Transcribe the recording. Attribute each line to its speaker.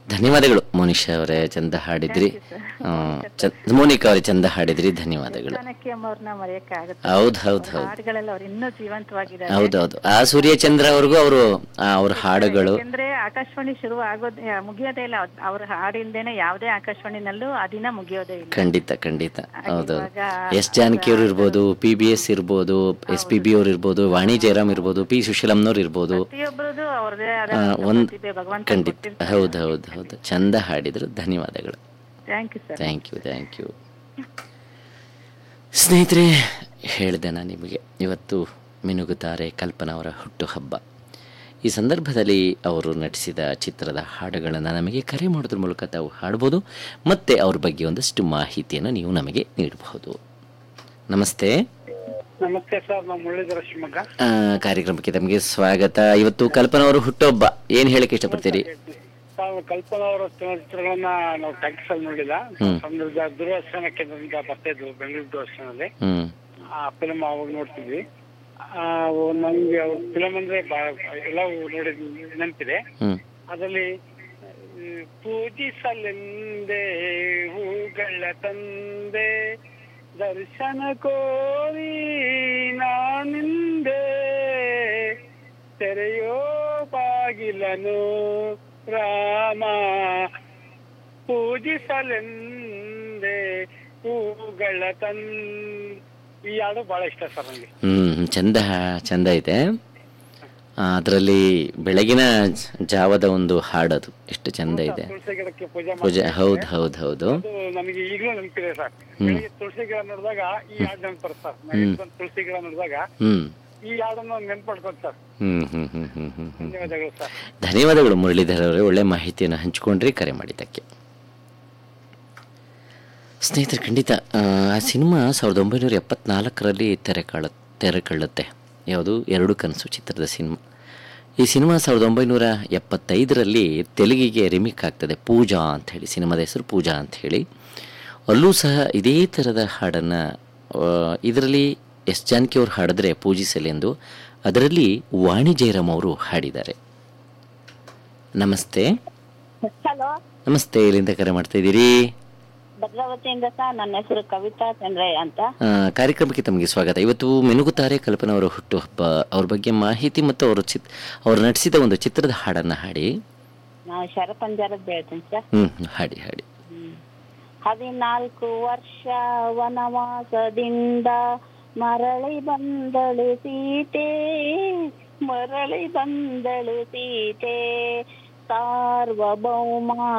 Speaker 1: ಧನ್ಯವಾದಗಳು ಮೋನಿಶಾ ಅವರೇ ಚಂದ ಹಾಡಿದ್ರಿ ಹ್ಮ್, ಚ- ಮೋನಿಕಾ ಅವರೇ ಚಂದ ಹಾಡಿದ್ರಿ ಧನ್ಯವಾದಗಳು
Speaker 2: ಜಾನಕಿ ಅಮ್ಮವ್ರನ್ನ ಮರೆಯಕ್ಕೆ ಆಗುತ್ತೆ
Speaker 1: ಹೌದು ಹೌದು ಹೌದು
Speaker 2: ಹಾಡುಗಳೆಲ್ಲ ಅವ್ರು ಇನ್ನೂ ಜೀವಂತವಾಗಿದ್ದಾರೆ
Speaker 1: ಹೌದೌದು ಆ ಸೂರ್ಯಚಂದ್ರ ಅವ್ರಿಗೂ ಅವರು ಅವ್ರ ಹಾಡುಗಳು
Speaker 2: ಯಾಕೆಂದ್ರೆ ಆಕಾಶವಾಣಿ ಶುರು ಆಗೋದ್ ಯಾ- ಮುಗಿಯೋದೇ ಇಲ್ಲ ಅವ್ರ್- ಅವ್ರ ಹಾಡಿಲ್ದೇನೆ ಯಾವುದೇ ಆಕಾಶವಾಣಿನಲ್ಲೂ ಆ ದಿನ ಮುಗಿಯೋದೇ ಇಲ್ಲ
Speaker 1: ಖಂಡಿತ ಖಂಡಿತ ಹೌದೌದು
Speaker 2: ಇವಾಗ
Speaker 1: ಎಸ್ ಜಾನಕಿ ಅವರು ಇರ್ಬೋದು ಪಿ ಬಿ ಎಸ್ ಇರ್ಬೋದು ಎಸ್ ಪಿ ಬಿ ಅವ್ರು ಇರ್ಬೋದು ವಾಣಿ ಜಯರಾಮ್ ಇರ್ಬೋದು ಪಿ ಸುಶೀಲಮ್ನವ್ರು ಇರ್ಬೋದು
Speaker 2: ಪ್ರತಿಯೊಬ್ಬರದು ಅವ್ರದೇ ಆದ
Speaker 1: ಆ, ಒಂದ್
Speaker 2: ಪ್ರತಿಭೆ ಭಗವಂತ
Speaker 1: ಖಂಡಿತ ಹೌದು ಹೌದು ಹೌದು ಚಂದ ಹಾಡಿದ್ರು ಧನ್ಯವಾದಗಳು
Speaker 2: thank you sir
Speaker 1: thank you thank you ಸ್ನೇಹಿತರೆ ಹೇಳಿದೆ ನಾನು ನಿಮಗೆ ಇವತ್ತು ಮಿನುಗುತ್ತಾರೆ ಕಲ್ಪನಾ ಅವರ ಹುಟ್ಟುಹಬ್ಬ ಈ ಸಂದರ್ಭದಲ್ಲಿ ಅವರು ನಟಿಸಿದ ಚಿತ್ರದ ಹಾಡುಗಳನ್ನು ನಮಗೆ ಕರೆ ಮಾಡೋದ್ರ ಮೂಲಕ ತಾವು ಹಾಡ್ಬೋದು ಮತ್ತು ಅವ್ರ ಬಗ್ಗೆ ಒಂದಷ್ಟು ಮಾಹಿತಿಯನ್ನು ನೀವು ನಮಗೆ ನೀಡಬಹುದು ನಮಸ್ತೆ
Speaker 3: ನಮಸ್ತೆ ಸರ್ ನಾವು ಮುರಳೀಧರ ಶಿವಮೊಗ್ಗ
Speaker 1: ಆ, ಕಾರ್ಯಕ್ರಮಕ್ಕೆ ತಮಗೆ ಸ್ವಾಗತ ಇವತ್ತು ಕಲ್ಪನಾ ಅವರು ಹುಟ್ಟುಹಬ್ಬ ಏನು ಹೇಳಕ್ಕೆ ಇಷ್ಟಪಡ್ತೀರಿ
Speaker 3: ತಾವು ಕಲ್ಪನಾ ಅವರ ಚಲನಚಿತ್ರಗಳನ್ನ ನಾವು ಟ್ಯಾಕ್ಸ್ ಅಲ್ಲಿ ನೋಡಿಲ್ಲ ಸಮೃದ್ಧ ದೂರದರ್ಶನ ಕೇಂದ್ರದಿಂದ ಬರ್ತಾ ಇದ್ವು ಬೆಂಗಳೂರು ದೂರದರ್ಶನದಲ್ಲಿ
Speaker 1: ಹ್ಞೂ
Speaker 3: ಆ ಫಿಲ್ಮ್ ಅವಾಗ ನೋಡ್ತಿದ್ವಿ ಆ, ಅವು ನಮ್ಗೆ ಅವ್ರ ಫಿಲಮ್ ಅಂದ್ರೆ ಬಾ- ಎಲ್ಲ ನೋಡಿದ್ ನೆನಪಿದೆ
Speaker 1: ಹ್ಞೂ
Speaker 3: ಅದರಲ್ಲಿ ಆ, ಪೂಜಿಸಲೆಂದೇ ಹೂಗಳ ತಂದೆ ದರ್ಶನ ಕೋರಿ ನಾನಿಂದೆ ತೆರೆಯೋ ಬಾಗಿಲನು ರಾಮ ಪೂಜಿಸಲೆಂದೆ ಹೂಗಳ ತನ್ ಈ ಹಾಡು ಬಹಳ ಇಷ್ಟ ಸರ್ ನನಗೆ
Speaker 1: ಹ್ಮ್ ಚಂದ ಚಂದ ಇದೆ ಅದರಲ್ಲಿ ಬೆಳಗಿನ ಜ- ಜಾವದ ಒಂದು ಹಾಡದು ಎಷ್ಟು ಚಂದ ಇದೆ
Speaker 3: ತುಳಸಿ ಗಿಡಕ್ಕೆ ಪೂಜೆ
Speaker 1: ಪೂಜೆ
Speaker 3: ಮಾಡಿ
Speaker 1: ಹೌದು ಹೌದು ಹೌದು
Speaker 3: ಅದು ನನಗೆ ಈಗಲೂ ನೆನಪಿದೆ ಸರ್ ಬೆಳಿಗ್ಗೆ ತುಳಸಿ ಗಿಡ ನೋಡಿದಾಗ ಈ ಹಾಡು ನೆನಪರ್ ಸರ್ ನೈಟ್ ಬಂದು ತುಳಸಿ ಗಿಡ ನೋಡಿದಾಗ
Speaker 1: ಹ್ಮ್
Speaker 3: ಈ ಹಾಡನ್ನು ನೆನ್ಪಡ್ಕೊಂಡು ಸರ್
Speaker 1: ಹ್ಮ್ ಹ್ಮ್ ಹ್ಮ್ ಹ್ಮ್ ಹ್ಮ್ ಹ್ಮ್
Speaker 3: ಧನ್ಯವಾದಗಳು ಸರ್
Speaker 1: ಧನ್ಯವಾದಗಳು ಮುರಳೀಧರ್ ಅವರೇ ಒಳ್ಳೆ ಮಾಹಿತಿಯನ್ನು ಹಂಚಿಕೊಂಡ್ರಿ ಕರೆ ಮಾಡಿದ್ದಕ್ಕೆ ಸ್ನೇಹಿತರೆ ಖಂಡಿತ ಆ, ಆ ಸಿನಿಮಾ ಸಾವಿರದ ಒಂಬೈನೂರ ಎಪ್ಪತ್ನಾಲ್ಕರಲ್ಲಿ ತೆರೆ ಕಾಳ ತೆರೆ ಕಳ್ಳುತ್ತೆ ಯಾವುದು ಎರಡು ಕನಸು ಚಿತ್ರದ ಸಿನಿಮಾ ಈ ಸಿನಿಮಾ ಸಾವಿರದ ಒಂಬೈನೂರ ಎಪ್ಪತ್ತೈದರಲ್ಲಿ ತೆಲುಗಿಗೆ ರಿಮಿಕ್ ಆಗ್ತದೆ ಪೂಜಾ ಅಂಥೇಳಿ ಸಿನಿಮಾದ ಹೆಸರು ಪೂಜಾ ಅಂಥೇಳಿ ಅಲ್ಲೂ ಸಹ ಇದೇ ಥರದ ಹಾಡನ್ನು ಇದರಲ್ಲಿ ಎಸ್ ಜಾನಕಿ ಅವರು ಹಾಡಿದ್ರೆ ಪೂಜಿಸಲೆಂದು ಅದರಲ್ಲಿ ವಾಣಿ ಜಯರಾಮ್ ಅವರು ಹಾಡಿದ್ದಾರೆ ನಮಸ್ತೆ
Speaker 4: ಹಲೋ
Speaker 1: ನಮಸ್ತೆ ಇಲ್ಲಿಂದ ಕರೆ ಮಾಡ್ತಾ ಇದ್ದೀರಿ
Speaker 4: ಭದ್ರಾವತಿಯಿಂದ ಸರ್ ನನ್ನ ಹೆಸರು ಕವಿತಾ ಚಂದ್ರಯ್ಯ ಅಂತ
Speaker 1: ಆ, ಕಾರ್ಯಕ್ರಮಕ್ಕೆ ತಮಗೆ ಸ್ವಾಗತ ಇವತ್ತು ಮೆನುಗುತ್ತಾರೆ ಕಲ್ಪನಾ ಅವರ ಹುಟ್ಟುಹಬ್ಬ ಅವ್ರ ಬಗ್ಗೆ ಮಾಹಿತಿ ಮತ್ತು ಅವರು ಚಿತ್ ಅವರು ನಟಿಸಿದ ಒಂದು ಚಿತ್ರದ ಹಾಡನ್ನು ಹಾಡಿ
Speaker 4: ನಾವು ಶರಪಂಜರದ ಹೇಳ್ತೀನಿ ಸರ್
Speaker 1: ಹ್ಞೂ ಹಾಡಿ ಹಾಡಿ
Speaker 4: ಹದಿನಾಲ್ಕು ವರ್ಷ ವನವಾಸದಿಂದ ಮರಳಿ ಬಂದಳು ಸೀತೆ ಮರಳಿ ಬಂದಳು ಸೀತೆ ಸಾರ್ವಭೌಮ